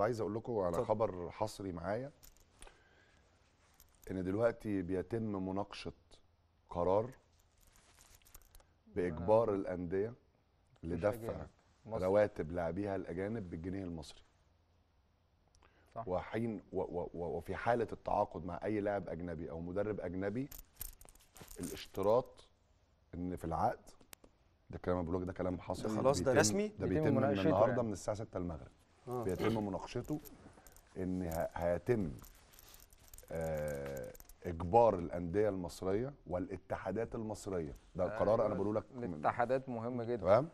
عايز اقول لكم على اتفضل. خبر حصري معايا ان دلوقتي بيتم مناقشه قرار باجبار الانديه لدفع أجانب. مصر. رواتب لاعبيها الاجانب بالجنيه المصري صح. وحين و و و وفي حاله التعاقد مع اي لاعب اجنبي او مدرب اجنبي الاشتراط ان في العقد ده كلام بقول لك ده كلام حصري ده خلاص ده بيتم- رسمي؟ ده بيتم بيتم من مناقشته النهارده يعني. من الساعه 6 المغرب آه. بيتم مناقشته ان ه- هيتم آه، اجبار الانديه المصريه والاتحادات المصريه ده قرار انا بقوله لك من- الاتحادات مهمه جدا تمام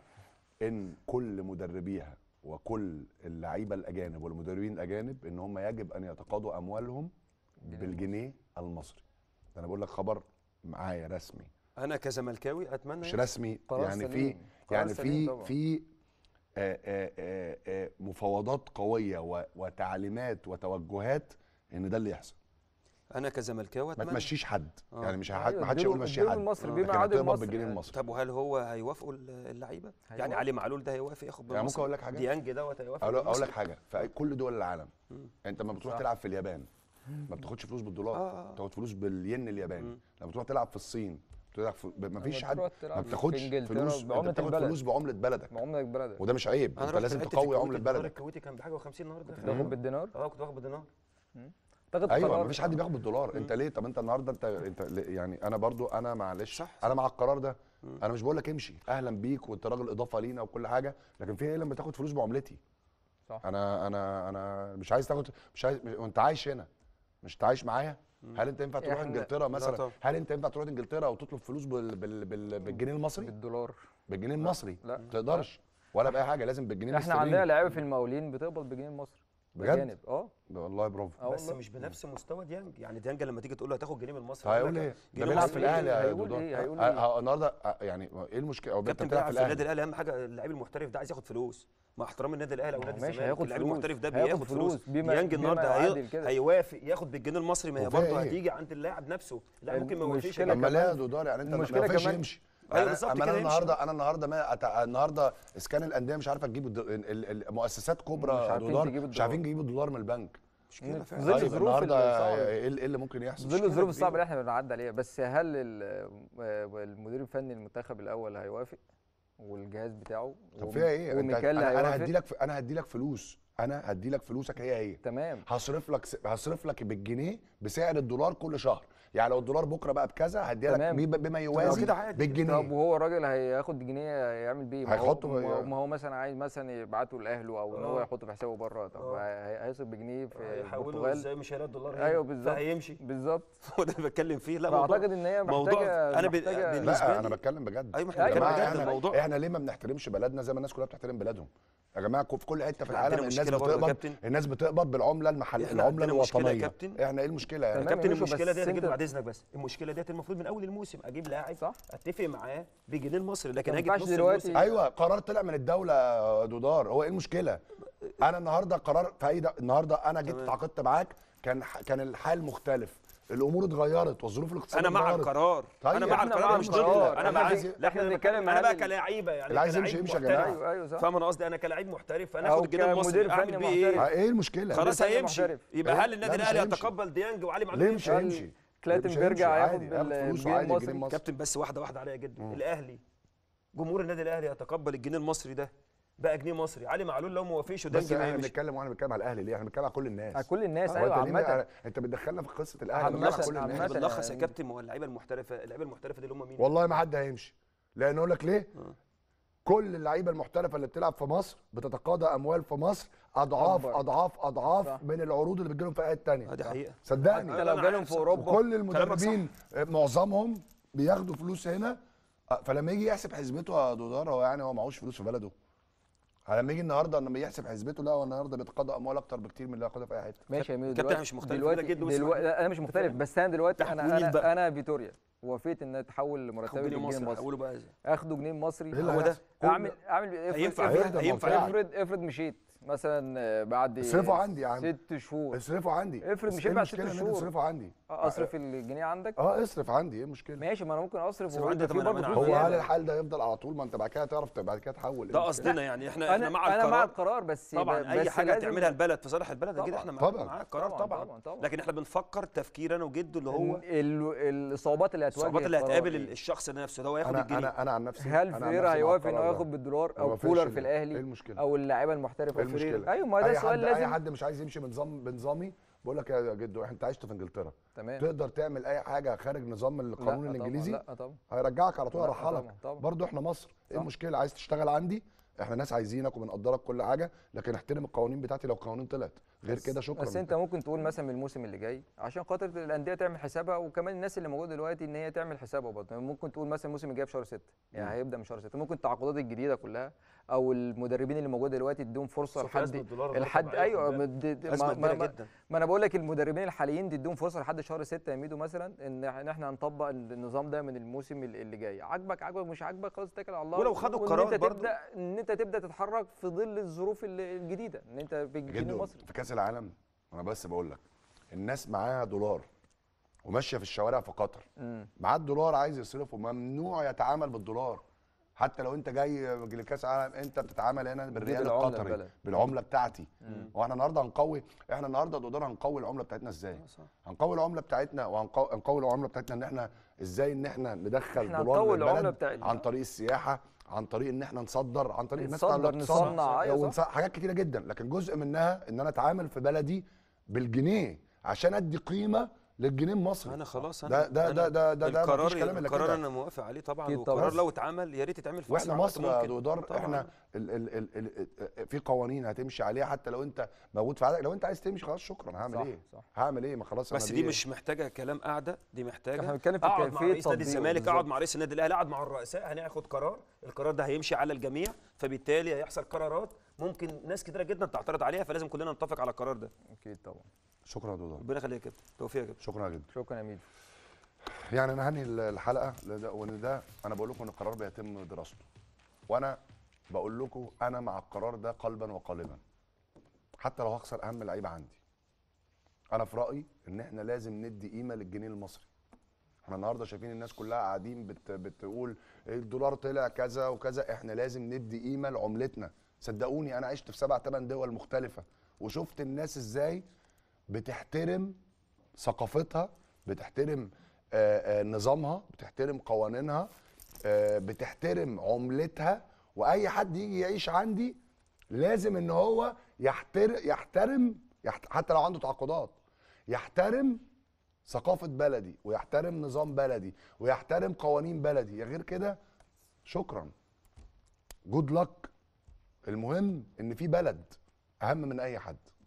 ان كل مدربيها وكل اللعيبه الاجانب والمدربين الاجانب ان هم يجب ان يتقاضوا اموالهم بالجنيه المصري ده انا بقول لك خبر معايا رسمي انا كزملكاوي اتمنى مش رسمي قرار يعني في سليم. قرار يعني سليم في طبعاً. في آه، آه، آه، آه، مفاوضات قويه و- وتعليمات وتوجهات ان ده اللي يحصل انا كزملكاوي ما اتمنى تمشيش حد آه. يعني مش هحد أيوة، ما حدش اديله- يقول مشي اديله حد المصري آه. بما لكن يعادل هتقبض المصري بالجنيه يعني. المصري طب وهل هو هيوافقوا اللعيبه؟ يعني هيوافق. علي معلول ده هيوافق ياخد يعني ممكن بالمصري؟ أقول لك حاجة؟ ديانج دوت هيوافق اقول اقول لك بالمصري؟ حاجه في كل دول العالم مم. انت لما بتروح صح. تلعب في اليابان ما بتاخدش فلوس بالدولار آه، آه. بتاخد فلوس بالين الياباني مم. لما بتروح تلعب في الصين بتلعب في ما فيش لما حد تروح تلعب ما في بتاخدش إنجلترا فلوس انت بعملة بتاخد البلد. فلوس بعمله بلدك بعملك بلدك وده مش عيب انا انت رحت لازم لعبت في تقوي الكويت، عمله الدولار بلدك الكويتي كان بحاجه و50 النهارده تاخد بالدينار اه كنت باخد بالدينار تاخد ايوه قرار. ما فيش حد بياخد بالدولار انت ليه طب انت النهارده انت انت ليه- يعني انا برضو انا معلش صح، انا مع القرار ده انا مش بقول لك امشي اهلا بيك وانت راجل اضافه لينا وكل حاجه لكن في ايه لما تاخد فلوس بعملتي صح. انا انا انا مش عايز تاخد مش عايز وانت عايش هنا مش انت عايش معايا هل انت ينفع تروح إحنا- انجلترا لا مثلا طبعا. هل انت ينفع تروح انجلترا وتطلب فلوس بال... بال... بال... بالجنيه المصري بالدولار بالجنيه المصري لا. ما تقدرش ولا باي حاجه لازم بالجنيه احنا الاسترليني عندنا لعيبه في المقاولين بتقبض بالجنيه المصري بجد؟ أجانب. اه والله برافو اه بس والله. مش بنفس مستوى ديانج يعني ديانج لما تيجي تقول له هتاخد جنيه من مصر هيقول ايه؟ ده جنيه بيلعب مصري في الاهلي يا هيقول دودار إيه؟ هيقول ه- إيه؟ ه- النهارده ه- يعني ايه المشكله او انت كابتن بتلعب بيلعب في في النادي الاهلي الاهلي اهم حاجه اللعيب المحترف ده عايز ياخد فلوس مع احترام النادي الاهلي او ما هو نادي ماشي، الزمالك هياخد اللعيب فلوس. المحترف ده هياخد بياخد فلوس فلوس بما- ديانج بما النهارده هي- يعادل كده. هيوافق ياخد بالجنيه المصري ما هي وفيها برضه إيه؟ هتيجي عند اللاعب نفسه اللاعب ممكن ما يوافقش المشكلة اما لا يا كمان- دودار يعني انت المشكلة ما فيش كمان- يمشي أيوة يعني بالظبط اما كده انا يمشي. النهارده انا النهارده ما أت... النهارده اسكان الانديه مش عارفه تجيب الد... ال- ال- المؤسسات كبرى مش يا عارفين دودار تجيب مش عارفين الدولار. يجيبوا الدولار من البنك مشكله في فعلا ظل طيب الظروف النهارده الصعبة. ايه ال- إيه اللي ممكن يحصل ظل مشكلة الظروف الصعبه كبيرة. اللي احنا بنعدي عليها بس هل ال- آه، المدير الفني المنتخب الاول هيوافق والجهاز بتاعه طب فيها ايه انت وميكال انا انا هيوافق هدي لك انا هدي لك فلوس انا هدي لك فلوسك هي هي تمام هصرف لك هصرف لك بالجنيه بسعر الدولار كل شهر يعني لو الدولار بكره بقى بكذا هديها لك تمام. بي- بما يوازي كده عادي. طب بالجنيه وهو الراجل هياخد جنيه يعمل بيه ما هو- هيحطه ما هو, ب- ما هو مثلا عايز مثلا يبعته لاهله او ان هو آه. يحطه في حسابه بره طب آه. هي- هيصرف بجنيه في هيحولوا البرتغال ازاي مش هيلاقي الدولار هنا ايوه بالظبط فهيمشي بالظبط هو ده اللي بتكلم فيه لا موضوع فاعتقد ان هي موضوع محتاجه أنا ب- محتاجة بالنسبة لا انا لي- بتكلم بجد ايوه ما احنا أيوة، بنتكلم جماعة، بجد احنا, الموضوع احنا ليه ما بنحترمش بلدنا زي ما الناس كلها بتحترم بلادهم يا جماعه في كل حته في إحنا عندنا العالم الناس مشكلة برضه يا بتقبض كابتن. الناس بتقبض بالعمله المحليه إحنا العمله عندنا مشكلة يا الوطنيه كابتن. احنا ايه المشكله يعني تمام. كابتن ماشي، المشكله بس دي اجيب أنت- بعد اذنك بس المشكله ديت المفروض من اول الموسم اجيب لاعب صح. اتفق معاه بجنيه المصري لكن ما اجي في ينفعش نص دلوقتي- الموسم ايوه قرار طلع من الدوله يا دودار هو ايه المشكله انا النهارده قرار في اي د- النهارده انا جيت تمام. اتعاقدت معاك كان ح- كان الحال مختلف الامور اتغيرت والظروف الاقتصاديه انا مع اتغيرت. القرار طيب، انا مع إحنا القرار مع انا مش القرار. ضده إحنا انا مع عايز- لا احنا إحنا بنتكلم بنتكلم انا بقى عن ال- كلاعيبه يعني اللي عايز كلاعب يمشي يمشي يا محترف. جماعة. ايوه ايوه صح فاهم انا قصدي انا كلاعب محترف انا أو اخد الجنيه المصري كمدير اعمل فني بيه ايه محترف. اه، ايه المشكله خلاص. خلاص فني هيمشي محترف. يبقى إيه؟ هل لا، النادي مش الاهلي هيمشي. يتقبل ديانج وعلي معلول ليه مش يمشي؟ هيمشي كلاتن مش بيرجع هيمشي. ياخد عادي، ياخد بال- فلوسه بالجنيه عادي، المصري. الجنيه المصري كابتن بس واحده واحده عليا جدا الاهلي جمهور النادي الاهلي يتقبل الجنيه المصري ده بقى جنيه مصري علي معلول لو ما وافقش بس وديانج ما احنا يمشي بنتكلم واحنا بنتكلم على الاهلي ليه احنا بنتكلم على كل الناس على كل الناس هو ايوه انت ليه عامه بقى- انت بتدخلنا في قصه الاهلي عامة- بنتكلم على كل عامة. الناس بنلخص يا يعني- كابتن ما هو اللعيبه المحترفه اللعيبه المحترفه دي اللي هم مين؟ والله ما حد هيمشي لان اقول لك ليه آه. كل اللعيبه المحترفه اللي بتلعب في مصر بتتقاضى اموال في مصر اضعاف أكبر. اضعاف اضعاف صح. من العروض اللي بتجيلهم في اي تانية اه دي حقيقه صدقني حتى أنا لو جالهم عارف في صح. اوروبا وكل كلامك المدربين آه، معظمهم بياخدوا فلوس هنا آه، فلما يجي يحسب حسبته يا دودار هو يعني هو معهوش فلوس في بلده لما يجي النهارده لما يحسب حسبته لا هو النهارده بيتقاضى اموال اكتر بكتير من اللي ياخدها في اي حته ماشي يا ميدو كابتن، دلوقتي أنا مش مختلف دلوقتي ولا جد واسمع دلوقتي مني. لا، انا مش مختلف بس انا دلوقتي انا تحويل انا بقى. انا فيتوريا وافقت ان تحول لمرتبي جنيه للجنيه مصري المصري هقوله بقى ازاي اخده جنيه مصري إيه اللي هو ده هيحصل؟ كل- اعمل اعمل افرض هينفع افرض هيهدى هينفع الموضوع. افرض افرض مشيت مثلا آه، بعد اصرفوا عندي يا عم. ست شهور اصرفوا عندي افرض مش إيه هينفع ست المشكلة إن أنت شهور. تصرفوا عندي اصرف الجنيه عندك اه اصرف عندي ايه المشكله ماشي ما انا ممكن اصرف صرف وهو عندي ده في طب أنا برضه منع فلوس هو هل زيادة. الحال ده يفضل على طول ما انت بعد كده تعرف بعد كده تحول إيه ده المشكلة؟ قصدنا يعني احنا احنا انا مع انا القرار مع القرار بس طبعا ب- اي بس حاجه لازم- تعملها البلد في صالح البلد اكيد طبعاً. احنا مع طبعاً. مع القرار طبعاً، طبعا, طبعاً، طبعاً. لكن احنا بنفكر تفكير انا وجده اللي إن هو ال- الاصابات اللي هتواجه الصعوبات اللي القرار هتقابل إيه؟ الشخص ده نفسه ده هو ياخد انا الجنيه انا انا عن نفسي هل أنا عن فيرا نفسي مع هيوافق انه القرار ده. ياخد بالدولار هو او مفيش كولر ال- في الاهلي ايه المشكله او اللاعيبه المحترفه ايه في فريرة المشكله ايوه ما ده اي سؤال حد اي لازم حد مش عايز يمشي بنظام بنظامي بقول لك يا جدو انت عشت في انجلترا تمام تقدر تعمل اي حاجه خارج نظام القانون لا طبعاً، الانجليزي لا طبعا هيرجعك على طول لا يرحلك طبعاً، طبعاً. برضه احنا مصر ايه صح. المشكله عايز تشتغل عندي احنا ناس عايزينك وبنقدرك كل حاجه لكن احترم القوانين بتاعتي لو القوانين طلعت غير بس- كده شكرا بس انت ممكن تقول مثلا من الموسم اللي جاي عشان خاطر الانديه تعمل حسابها وكمان الناس اللي موجوده دلوقتي ان هي تعمل حسابها برضه يعني ممكن تقول مثلا الموسم الجاي في شهر 6 يعني هيبدا من شهر 6 ممكن التعاقدات الجديده كلها او المدربين اللي موجوده دلوقتي تديهم فرصه بس في أزمة لحد دولار لحد طبيعية، ايوه خد بالك. مد- د- ازمه ما, كبيره ما, جدا ما انا بقول لك المدربين الحاليين تديهم فرصه لحد شهر 6 يا ميدو مثلا ان إح- ان احنا هنطبق النظام ده من الموسم ال- اللي جاي عاجبك عاجبك مش عاجبك خلاص اتكل على الله ولو خدوا وإن القرار انت برضه- تبدا ان انت تبدا تتحرك في ظل الظروف ال- الجديده ان انت في الجنيه جدو المصري في كاس العالم انا بس بقول لك الناس معاها دولار وماشيه في الشوارع في قطر مم. معاه الدولار عايز يصرفه ممنوع يتعامل بالدولار حتى لو انت جاي لكاس العالم انت بتتعامل هنا بالريال بالعملة القطري البلد. بالعمله بتاعتي واحنا النهارده هنقوي احنا النهارده دولار هنقوي العمله بتاعتنا ازاي صح. هنقوي العمله بتاعتنا وهنقوي هنقوي العمله بتاعتنا ان احنا ازاي ان احنا ندخل احنا دولار هنقوي العملة للبلد بتاعتنا. عن طريق السياحه عن طريق ان احنا نصدر عن طريق الناس نصدر، بتاع الاقتصاد. نصنع، أيوة ونص- حاجات كتيره جدا لكن جزء منها ان انا اتعامل في بلدي بالجنيه عشان ادي قيمه للجنيه المصري انا خلاص ده انا ده ده ده ده, ده القرار مفيش كلام الا القرار كده انا موافق عليه طبعا أكيد طبعاً. والقرار لو اتعمل يا ريت يتعمل في واحنا أسرع وقت مصر يا ممكن. دودار طبعاً. احنا ال ال ال ال في قوانين هتمشي عليها حتى لو انت موجود في عدد لو انت عايز تمشي خلاص شكرا هعمل صح، ايه صح. هعمل ايه ما خلاص بس أنا دي مش محتاجه كلام قاعده دي محتاجه احنا بنتكلم في اقعد مع كيفية رئيس نادي تطبيقه الزمالك اقعد بالظبط. مع رئيس النادي الاهلي اقعد مع الرؤساء هناخد قرار القرار ده هيمشي على الجميع فبالتالي هيحصل قرارات ممكن ناس كتيره جدا تعترض عليها فلازم كلنا نتفق على القرار ده اكيد طبعا شكرا يا دودار ربنا يخليك يا كابتن توفيق يا كابتن شكرا جدا شكرا يا ميدو يعني انا هنهي الحلقه لده- وان ده انا بقول لكم ان القرار بيتم دراسته وانا بقول لكم انا مع القرار ده قلبا وقالبا حتى لو هخسر اهم لعيبه عندي انا في رايي ان احنا لازم ندي قيمه للجنيه المصري احنا النهارده شايفين الناس كلها قاعدين بت بتقول الدولار طلع كذا وكذا احنا لازم ندي قيمه لعملتنا صدقوني انا عشت في سبع ثمان دول مختلفه وشفت الناس ازاي بتحترم ثقافتها بتحترم آه، آه، نظامها بتحترم قوانينها آه، بتحترم عملتها واي حد يجي يعيش عندي لازم ان هو يحترم يحترم يحت... حتى لو عنده تعاقدات يحترم ثقافة بلدي ويحترم نظام بلدي ويحترم قوانين بلدي يا غير كده شكرا جود لك المهم ان في بلد اهم من اي حد